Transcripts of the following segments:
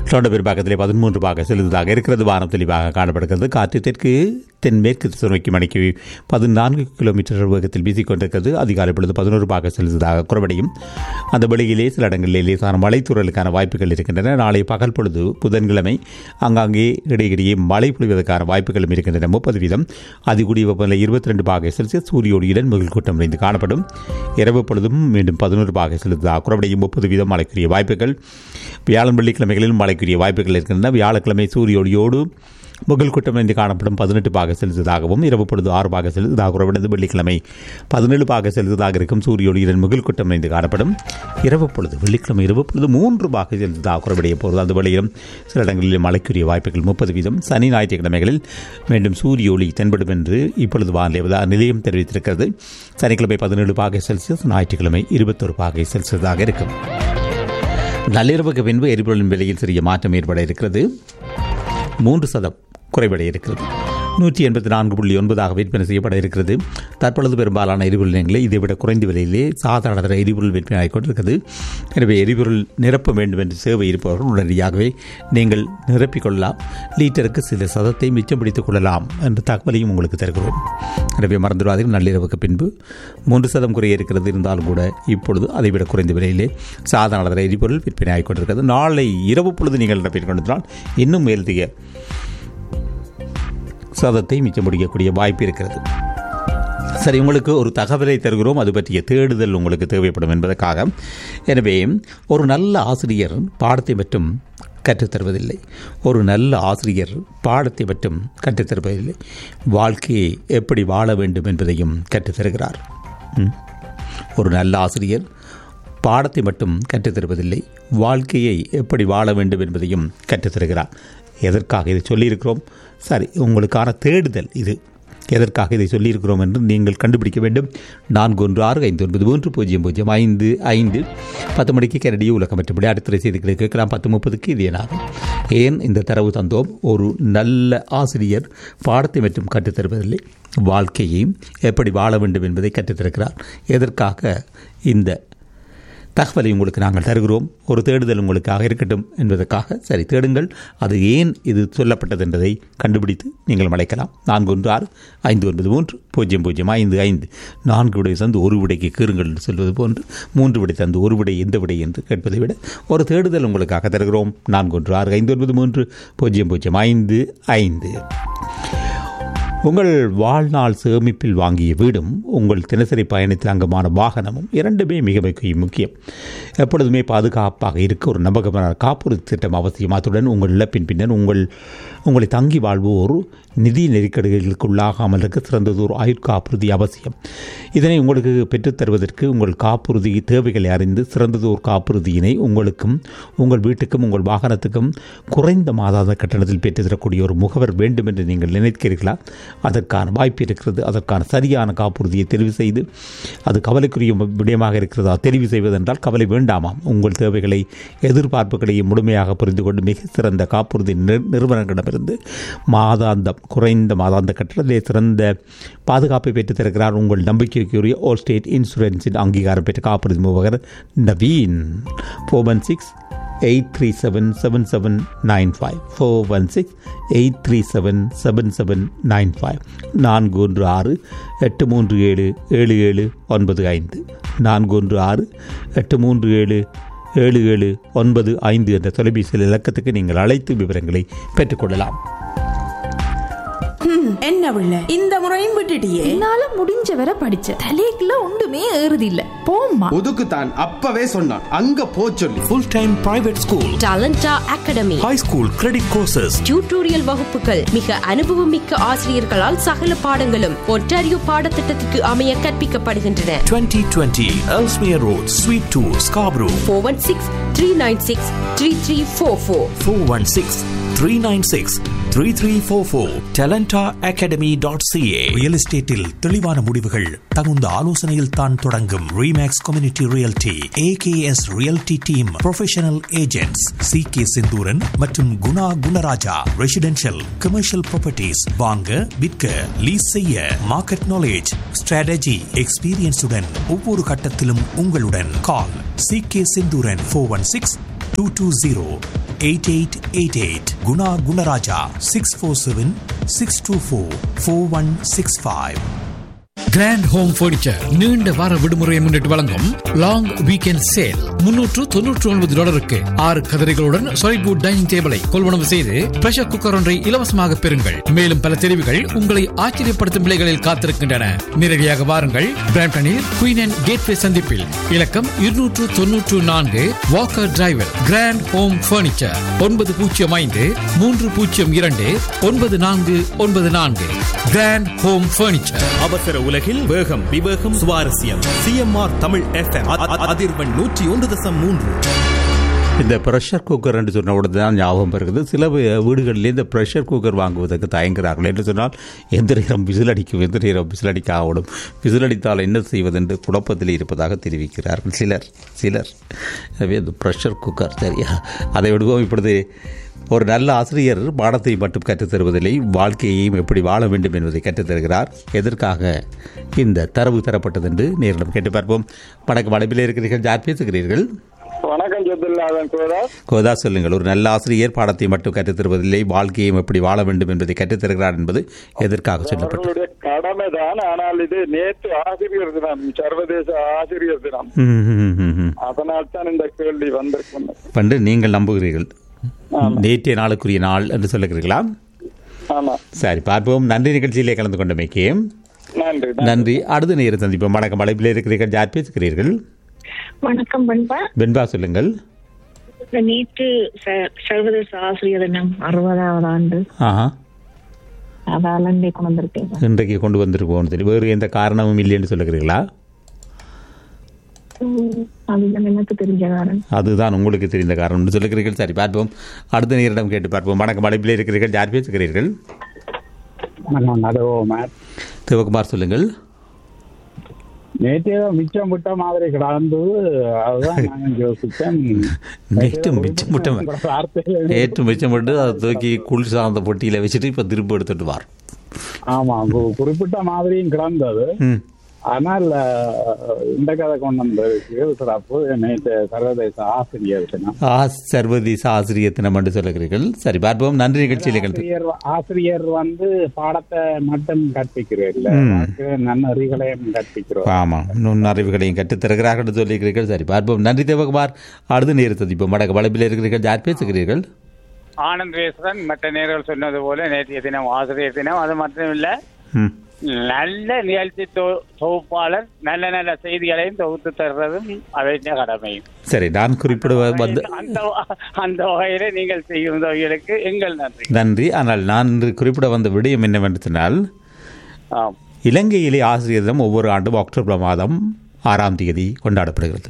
Toronto பெரும்பாக்கத்திலே பதிமூன்று பாக செலுத்ததாக இருக்கிறது வானம் தெளிவாக காணப்படுகிறது காற்று தெற்கு தென்மேற்கு திசை நோக்கி மணிக்கு பதினான்கு கிலோமீட்டர் வேகத்தில் வீசிக்கொண்டிருக்கிறது அதிகாலை பொழுது பதினோரு பாக செலுத்ததாக குறைவடையும் அந்த வெளியிலே சில இடங்களிலே லேசான மழைத்தூறலுக்கான வாய்ப்புகள் இருக்கின்றன நாளை பகல் பொழுது புதன்கிழமை ஆங்காங்கே இடையிடையே மழை பொழிவதற்கான வாய்ப்புகளும் இருக்கின்றன முப்பது வீதம் அதிகூடிய வெப்பநிலை இருபத்தி ரெண்டு பாகை செல்சியஸ் சூரியோடு இடன் மிகுல் கூட்டம் நிறைந்து காணப்படும் இரவு பொழுதும் மீண்டும் பதினோரு பாகை செலுத்ததாக குறைவடையும் முப்பது வீதம் மழைக்குரிய வாய்ப்புகள் வியாழன் வெள்ளிக்கிழமைகளில் மழைக்குரிய வாய்ப்புகள் இருக்கின்றன வியாழக்கிழமை சூரியோடியோடு முகல் கூட்டம் என்று காணப்படும் பதினெட்டு பாக செலுத்ததாகவும் இரவு பொழுது ஆறு பாக செலுத்ததாக குறைவடைந்து வெள்ளிக்கிழமை பதினேழு பாக செலுத்ததாக இருக்கும் சூரியோடு இரண்டு முகல் கூட்டம் என்று காணப்படும் இரவு பொழுது வெள்ளிக்கிழமை இரவு பொழுது மூன்று பாக செலுத்ததாக குறைவடைய போகிறது அந்த வழியிலும் சில இடங்களில் மழைக்குரிய வாய்ப்புகள் முப்பது வீதம் சனி ஞாயிற்றுக்கிழமைகளில் மீண்டும் சூரிய ஒளி தென்படும் என்று இப்பொழுது வானிலை நிலையம் தெரிவித்திருக்கிறது சனிக்கிழமை பதினேழு பாகை செல்சியஸ் ஞாயிற்றுக்கிழமை இருபத்தொரு பாகை செல்சியஸாக இருக்கும் நள்ளிரவுக்கு பின்பு எரிபொருளின் விலையில் சிறிய மாற்றம் ஏற்பட இருக்கிறது மூன்று சதம் குறைவடைய இருக்கிறது நூற்றி எண்பத்தி நான்கு புள்ளி ஒன்பதாக விற்பனை செய்யப்பட இருக்கிறது தற்பொழுது பெரும்பாலான எரிபொருள் நிலையங்களை இதைவிட குறைந்த விலையிலே சாதாரண தர எரிபொருள் விற்பனை கொண்டிருக்கிறது எனவே எரிபொருள் நிரப்ப வேண்டும் என்று சேவை இருப்பவர்கள் உடனடியாகவே நீங்கள் நிரப்பிக் கொள்ளலாம் லீட்டருக்கு சில சதத்தை மிச்சம் பிடித்துக் கொள்ளலாம் என்ற தகவலையும் உங்களுக்கு தருகிறோம் எனவே மறந்துடாதீர்கள் நள்ளிரவுக்கு பின்பு மூன்று சதம் குறைய இருக்கிறது இருந்தாலும் கூட இப்பொழுது அதைவிட குறைந்த விலையிலே சாதாரண தர எரிபொருள் விற்பனை ஆகிக் கொண்டிருக்கிறது நாளை இரவு பொழுது நீங்கள் நிரப்பிக் கொண்டிருந்தால் இன்னும் மேலதிக சதத்தை மிச்சம் முடிக்கக்கூடிய வாய்ப்பு இருக்கிறது சரி உங்களுக்கு ஒரு தகவலை தருகிறோம் அது பற்றிய தேடுதல் உங்களுக்கு தேவைப்படும் என்பதற்காக எனவே ஒரு நல்ல ஆசிரியர் பாடத்தை மட்டும் கற்றுத்தருவதில்லை ஒரு நல்ல ஆசிரியர் பாடத்தை மட்டும் கற்றுத்தருவதில்லை வாழ்க்கையை எப்படி வாழ வேண்டும் என்பதையும் கற்றுத்தருகிறார் ஒரு நல்ல ஆசிரியர் பாடத்தை மட்டும் கற்றுத்தருவதில்லை வாழ்க்கையை எப்படி வாழ வேண்டும் என்பதையும் கற்றுத்தருகிறார் எதற்காக இதை சொல்லியிருக்கிறோம் சரி உங்களுக்கான தேடுதல் இது எதற்காக இதை சொல்லியிருக்கிறோம் என்று நீங்கள் கண்டுபிடிக்க வேண்டும் நான்கு ஒன்று ஆறு ஐந்து ஒன்பது மூன்று பூஜ்ஜியம் பூஜ்ஜியம் ஐந்து ஐந்து பத்து மணிக்கு கரடி உலகம் மற்றபடி அடுத்த செய்திகளை கேட்கலாம் பத்து முப்பதுக்கு இது என்னாகும் ஏன் இந்த தரவு தந்தோம் ஒரு நல்ல ஆசிரியர் பாடத்தை மட்டும் கற்றுத்தருவதில்லை வாழ்க்கையையும் எப்படி வாழ வேண்டும் என்பதை கற்றுத்தருக்கிறார் எதற்காக இந்த தகவலை உங்களுக்கு நாங்கள் தருகிறோம் ஒரு தேடுதல் உங்களுக்காக இருக்கட்டும் என்பதற்காக சரி தேடுங்கள் அது ஏன் இது சொல்லப்பட்டது என்பதை கண்டுபிடித்து நீங்கள் அழைக்கலாம் நான்கு ஒன்று ஆறு ஐந்து ஒன்பது மூன்று பூஜ்ஜியம் பூஜ்ஜியம் ஐந்து ஐந்து நான்கு விடை தந்து ஒரு விடைக்கு கீறுங்கள் என்று சொல்வது போன்று மூன்று விடை தந்து ஒரு விடை எந்த விடை என்று கேட்பதை விட ஒரு தேடுதல் உங்களுக்காக தருகிறோம் நான்கு ஒன்று ஆறு ஐந்து ஒன்பது மூன்று பூஜ்ஜியம் பூஜ்ஜியம் ஐந்து ஐந்து உங்கள் வாழ்நாள் சேமிப்பில் வாங்கிய வீடும் உங்கள் தினசரி பயணத்தில் அங்கமான வாகனமும் இரண்டுமே மிக மிக முக்கியம் எப்பொழுதுமே பாதுகாப்பாக இருக்க ஒரு நம்பகமான காப்புறுதி திட்டம் அவசியம் அத்துடன் உங்கள் இழப்பின் பின்னர் உங்கள் உங்களை தங்கி வாழ்வோர் நிதி நெருக்கடிகளுக்கு உள்ளாகாமல் இருக்க சிறந்ததொரு ஆயுட்காப்புறுதி அவசியம் இதனை உங்களுக்கு பெற்றுத்தருவதற்கு உங்கள் காப்புறுதி தேவைகளை அறிந்து சிறந்ததொரு காப்புறுதியினை உங்களுக்கும் உங்கள் வீட்டுக்கும் உங்கள் வாகனத்துக்கும் குறைந்த மாதாந்த கட்டணத்தில் பெற்றுத்தரக்கூடிய ஒரு முகவர் வேண்டும் என்று நீங்கள் நினைக்கிறீர்களா அதற்கான வாய்ப்பு இருக்கிறது அதற்கான சரியான காப்புறுதியை தெரிவு செய்து அது கவலைக்குரிய விடயமாக இருக்கிறதா தெரிவு செய்வதென்றால் கவலை வேண்டாமாம் உங்கள் தேவைகளை எதிர்பார்ப்புகளையும் முழுமையாக புரிந்து கொண்டு மிக சிறந்த காப்புறுதி நிறுவனங்களிடமிருந்து மாதாந்தம் குறைந்த மாதாந்த கட்டணத்திலே சிறந்த பாதுகாப்பை பெற்றுத் தருகிறார் உங்கள் நம்பிக்கைக்குரிய ஓல் ஸ்டேட் இன்சூரன்ஸின் அங்கீகாரம் பெற்ற காப்புறுதி முகவர் Naveen four one six eight three seven seven seven nine five four one six eight three seven seven seven nine five நான்கு ஒன்று ஆறு எட்டு மூன்று ஏழு ஏழு ஏழு ஒன்பது ஐந்து நான்கு ஒன்று ஆறு எட்டு மூன்று ஏழு ஏழு ஏழு ஒன்பது ஐந்து என்ற தொலைபேசியில் இலக்கத்துக்கு நீங்கள் அழைத்து விவரங்களை பெற்றுக்கொள்ளலாம் என்ன பிள்ளை இந்த முறையும் விட்டுட்டியே என்னால முடிஞ்ச வரை படிச்ச தலைக்குள்ள ஒன்றுமே ஏறுது இல்ல போம்மா ஒதுக்குத்தான் அப்பவே சொன்னான் அங்க போ சொல்லி full time private school Talenta academy high school credit courses tutorial வகுப்புகள் மிக அனுபவமிக்க ஆசிரியர்களால் சகல பாடங்களும் ஒன்டாரியோ பாடத்திட்டத்துக்கு அமைய கற்பிக்கப்படுகின்றன 2020 Ellesmere Road Suite 2 Scarborough four one six three nine six three three four four 416 396 3344 talentaacademy.ca real எஸ்டேட்டில் தெளிவான முடிவுகள் தகுந்த ஆலோசனையில் தான் தொடங்கும் Remax community realty AKS realty team professional agents C K Senthuran மற்றும் Guna Gunarajah residential commercial properties வாங்க விற்க லீஸ் செய்ய மார்க்கெட் நாலேஜ் ஸ்ட்ராட்டஜி எக்ஸ்பீரியன்ஸுடன் ஒவ்வொரு கட்டத்திலும் உங்களுடன் call C K Senthuran four one six two two zero eight eight eight eight Guna Gunarajah six four seven six two four four one six five grand home furniture நீண்ட வார விடுமுறையை முன்னிட்டு வழங்கும் லாங் வீக்கெண்ட் சேல் முன்னூற்று தொன்னூற்று ஒன்பது டாலருக்கு ஆறு கதிரைகளுடன் சாலிட்வுட் டைனிங் டேபிளை கொள்வனவு செய்து பிரஷர் குக்கர் ஒன்றை இலவசமாக பெறுங்கள் மேலும் பல தெரிவுகள் உங்களை ஆச்சரியப்படுத்தும் விலைகளில் காத்திருக்கின்றன நேரடியாக வாருங்கள் பிராம்டனில் குயின் அண்ட் கேட்வே சந்திப்பில் இலக்கம் இருநூற்று தொன்னூற்று நான்கு Walker drive grand home furniture ஒன்பது பூஜ்ஜியம் ஐந்து மூன்று பூஜ்ஜியம் இரண்டு ஒன்பது நான்கு ஒன்பது நான்கு கிராண்ட் ஹோம் பர்னிச்சர் அவசர உலகில் வேகம் விவேகம் சுவாரஸ்யம் சிஎம்ஆர் தமிழ் எஃப்எம் அதிர்வெண் நூற்றி ஒன்று தசம் மூன்று இந்த ப்ரெஷர் குக்கர் என்று சொன்ன உடனே தான் ஞாபகம் வருகிறது சில வீ- வீடுகளிலே இந்த ப்ரெஷர் குக்கர் வாங்குவதற்கு தயங்குகிறார்கள் என்று சொன்னால் எந்த நேரம் விசில் அடிக்கும் எந்த நேரம் விசில் அடிக்க ஆகணும் விசில் அடித்தால் என்ன செய்வதென்று குழப்பத்தில் இருப்பதாக தெரிவிக்கிறார்கள் சிலர் சிலர் எனவே இந்த ப்ரெஷர் குக்கர் சரியா அதை விடுவோம் இப்பொழுது ஒரு நல்ல ஆசிரியர் பாடத்தை மட்டும் கற்றுத் தருவதில்லை வாழ்க்கையையும் எப்படி வாழ வேண்டும் என்பதை கற்றுத் தருகிறார் எதற்காக இந்த தரவு தரப்பட்டது என்று நேரிடம் கேட்டு பார்ப்போம் வணக்கம் அடைப்பில் இருக்கிறீர்கள் யார் பேசுகிறீர்கள் வணக்கம் ஜெபில்லாதன் கோதா கோதா சொல்லுங்கள் ஒரு நல்ல ஆசிரியர் பாடத்தை மட்டும் கற்றுத் தருவதில்லை வாழ்க்கையும் எப்படி வாழ வேண்டும் என்பதை கற்றுத் தருகிறார் என்பது எதற்காக சொல்லப்பட்டது அவர்களுடைய கடமைதான் ஆனால் இது நேற்று ஆசிரியர் தினம் சர்வதேச ஆசிரியர் தினம் ம், ம், ம், ம். அதனால் தான் இந்த கேள்வி வந்திருக்கும் பண்டு நீங்கள் நம்புகிறீர்கள் நேற்றைய நாளுக்குரிய நாள் என்று சொல்லுகிறீர்களா ஆமா சரி பார்ப்போம் நன்றி நிகழ்ச்சியிலே கலந்து கொண்டமைக்கு நன்றி நன்றி அடுத்த நேரம் சந்திப்போம் வணக்கம் அழைப்பில் இருக்கிறீர்கள் யார் பேசுகிறீர்கள் வணக்கம் பண்பா வெண்பா சொல்லுங்கள் நேற்று ச- சர்வதேச ஆசிரியர் தினம் அறுபதாவது ஆண்டு ஆஹா அதால இன்றைக்கு கொண்டு வந்திருக்கேன் இன்றைக்கு கொண்டு வந்திருக்கோம் சரி வேறு எந்த காரணமும் இல்லைன்னு சொல்லுகிறீர்களா உம், அதுதான் எனக்கு தெரிஞ்ச காரணம் அதுதான் உங்களுக்கு தெரிந்த காரணம் சொல்லுகிறீர்கள் சரி பார்ப்போம் அடுத்த நேரிடம் கேட்டு பார்ப்போம் வணக்கம் அழைப்பில் இருக்கிறீர்கள் யார் பேசுகிறீர்கள் நடுவோம் சிவகுமார் சொல்லுங்கள் நேற்று ஏதோ மிச்சம் விட்ட மாதிரி கிடந்தது அதுதான் நான் யோசிச்சேன் நேற்று மிச்சம் விட்டவன். உங்களோட வார்த்தையில நேற்று மிச்சம் போட்டு அதை தூக்கி குளிர் சார்ந்த பொட்டியில் வச்சுட்டு இப்போ திரும்ப எடுத்துட்டு வார் ஆமா கு- குறிப்பிட்ட மாதிரியும் கிடந்தது ம் ஆனால் அஹ், இந்த கதை கொண்டு வந்திருக்கு சிறப்பு நேற்று சர்வதேச ஆசிரியர் தினம் ஆ சர்வதேச ஆசிரியர் தினம் என்று சொல்லுகிறீர்கள் சரி பார்ப்போம் நன்றி நிகழ்ச்சியில் கலந்து ஆசிரியர் ஆசிரியர் வந்து பாடத்தை மட்டும் கற்பிக்கிறீர்கள் நன்னறிகளையும் கற்பிக்கிறோம் ஆமாம் நுண்ணறிவுகளையும் கற்றுத் தருகிறார்கள் என்று சொல்லியிருக்கிறீர்கள் சரி பார்ப்போம் நன்றி தேவகுமார் அடுத்த நேரம் சந்திப்போம் வடக்கு வளப்பில் இருக்கிறீர்கள் யார் பேசுகிறீர்கள் ஆனந்த் பேசுறன் மற்ற நேர்கள் சொன்னது போல நேற்றைய தினம் ஆசிரியர் தினம் அது மட்டும் இல்ல ம் நல்ல நிகழ்ச்சி தொ- தொகுப்பாளர் நல்ல நல்ல செய்திகளையும் தொகுத்து தர்றதும் அவைத்த கடமையும் சரி நான் குறிப்பிட வந்து அந்த அந்த வகையில நீங்கள் செய்யும் உதவிகளுக்கு எங்கள் நன்றி நன்றி ஆனால் நான் இன்று குறிப்பிட வந்த விடயம் என்னவென்று சொன்னால் ஆம் இலங்கையிலே ஆசிரியர் தினம் ஒவ்வொரு ஆண்டும் அக்டோபர் மாதம் ஆறாம் தேதி கொண்டாடப்படுகிறது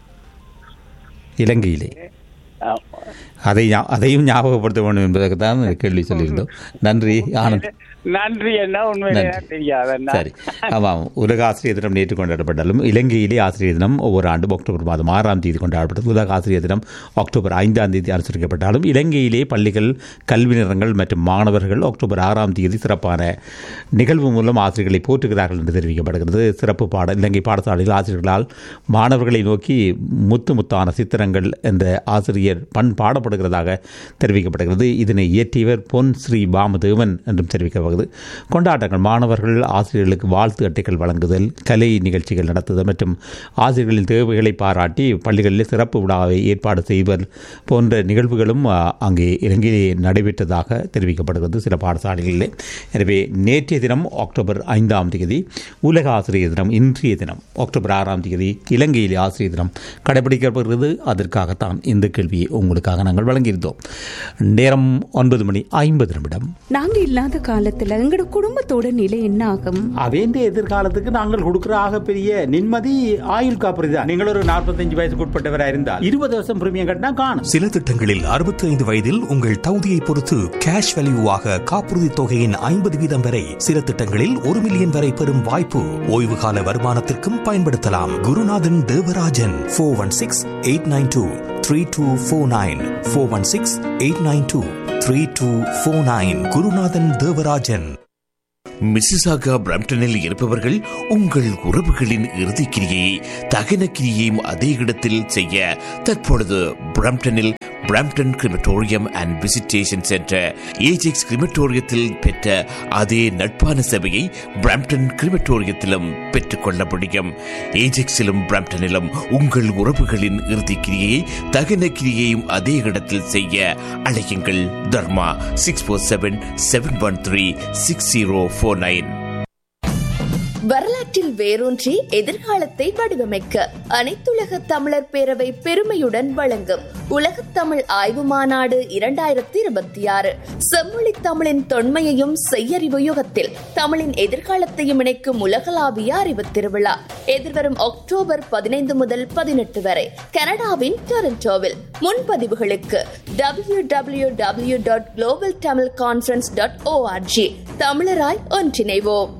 இலங்கையிலே ஆம். அதை ஞா- அதையும் ஞாபகப்படுத்த வேண்டும் என்பதற்கு தான் கேள்வி சொல்லியிருந்தோம் நன்றி ஆனந்த் நன்றி என்ன உண்மையிலே நன்றி. தெரியாது என்ன? சரி ஆமாம் உலக ஆசிரியர் தினம் நேற்று கொண்டாடப்பட்டாலும் இலங்கையிலே ஆசிரியர் தினம் ஒவ்வொரு ஆண்டும் அக்டோபர் மாதம் ஆறாம் தேதி கொண்டாடப்பட்டது உலக ஆசிரியர் தினம் அக்டோபர் ஐந்தாம் தேதி அனுசரிக்கப்பட்டாலும் இலங்கையிலே பள்ளிகள் கல்வி நிறுவனங்கள் மற்றும் மாணவர்கள் அக்டோபர் ஆறாம் தேதி சிறப்பான நிகழ்வு மூலம் ஆசிரியர்களை போற்றுகிறார்கள் என்று தெரிவிக்கப்படுகிறது சிறப்பு பாட இலங்கை பாடசாலையில் ஆசிரியர்களால் மாணவர்களை நோக்கி முத்து முத்தான சித்திரங்கள் என்ற ஆசிரியர் பண் பாடப்படுகிறதாக தெரிவிக்கப்படுகிறது இதனை இயற்றியவர் பொன் ஸ்ரீ பாமதேவன் என்றும் தெரிவிக்கப்படுகிறது கொண்டாட்டங்கள் மாணவர்கள் ஆசிரியர்களுக்கு வாழ்த்து அட்டைகள் வழங்குதல் கலை நிகழ்ச்சிகள் நடத்துதல் மற்றும் ஆசிரியர்களின் தேவைகளை பாராட்டி பள்ளிகளில் சிறப்பு விழாவை ஏற்பாடு செய்வர் போன்ற நிகழ்வுகளும் ஆ, அங்கே இலங்கையிலே நடைபெற்றதாக தெரிவிக்கப்படுகிறது சில பாடசாலைகளிலே எனவே நேற்றைய தினம் அக்டோபர் ஐந்தாம் தேதி உலக ஆசிரியர் தினம் இன்றைய தினம் அக்டோபர் ஆறாம் தேதி இலங்கையிலே ஆசிரியர் தினம் கடைபிடிக்கப்படுகிறது அதற்காகத்தான் இந்த கேள்வியை உங்களுக்காக நாங்கள் வழங்கியிருந்தோம் நேரம் ஒன்பது மணி ஐம்பது நிமிடம் நாங்க இல்லாத காலத்துல எங்கட குடும்பத்தோட நிலை என்ன ஆகும் அவேந்த எதிர்காலத்துக்கு நாங்கள் கொடுக்கிற ஆக பெரிய நிம்மதி ஆயுள் காப்பீடு தான் நீங்கள் ஒரு நாற்பத்தஞ்சு வயசுக்கு உட்பட்டவராக இருந்தால் இருபது வருஷம் பிரீமியம் கட்டினா காணும் சில திட்டங்களில் 65 வயதில் உங்கள் தகுதியை பொறுத்து கேஷ் வேல்யூவாக காப்புறுதி தொகையின் ஐம்பது வீதம் வரை சில திட்டங்களில் ஒரு மில்லியன் வரை பெறும் வாய்ப்பு ஓய்வு கால வருமானத்திற்கும் பயன்படுத்தலாம் Gurunathan Devarajan four one six eight nine two three two four nine four one six eight nine two three two four nine Gurunathan Devarajan Mississauga பிரம்டனில் இருப்பவர்கள் உங்கள் உறவுகளின் இறுதிக்கிரியை தகன கிரியையும் அதே இடத்தில் செய்ய தற்பொழுது பிரம்டனில் Brampton crematorium and visitation centre Ajax கிரிமட்டோரியத்தில் பெற்ற அதே நட்பான சேவையை பிரம்டன் கிரிமட்டோரியத்திலும் பெற்றுக்கொள்ள முடியும் ஏஜெக்ஸிலும் பிரம்டனிலும் உங்கள் உறவுகளின் இறுதிக்கிரியை தகன கிரியையும் அதே இடத்தில் செய்ய அழையுங்கள் Dharma six four seven seven one three six zero four nine வரலாற்றில் வேரூன்றி எதிர்காலத்தை வடிவமைக்க அனைத்துலக தமிழர் பேரவை பெருமையுடன் வழங்கும் உலகத் தமிழ் ஆய்வு மாநாடு இரண்டாயிரத்தி இருபத்தி ஆறு செம்மொழி தமிழின் தொன்மையையும் செய்யறிவு யுகத்தில் தமிழின் எதிர்காலத்தையும் இணைக்கும் உலகளாவிய அறிவு திருவிழா எதிர்வரும் அக்டோபர் பதினைந்து முதல் பதினெட்டு வரை கனடாவின் டொரண்டோவில் முன்பதிவுகளுக்கு W W W dot global Tamil conference dot O R G தமிழராய் ஒன்றிணைவோம்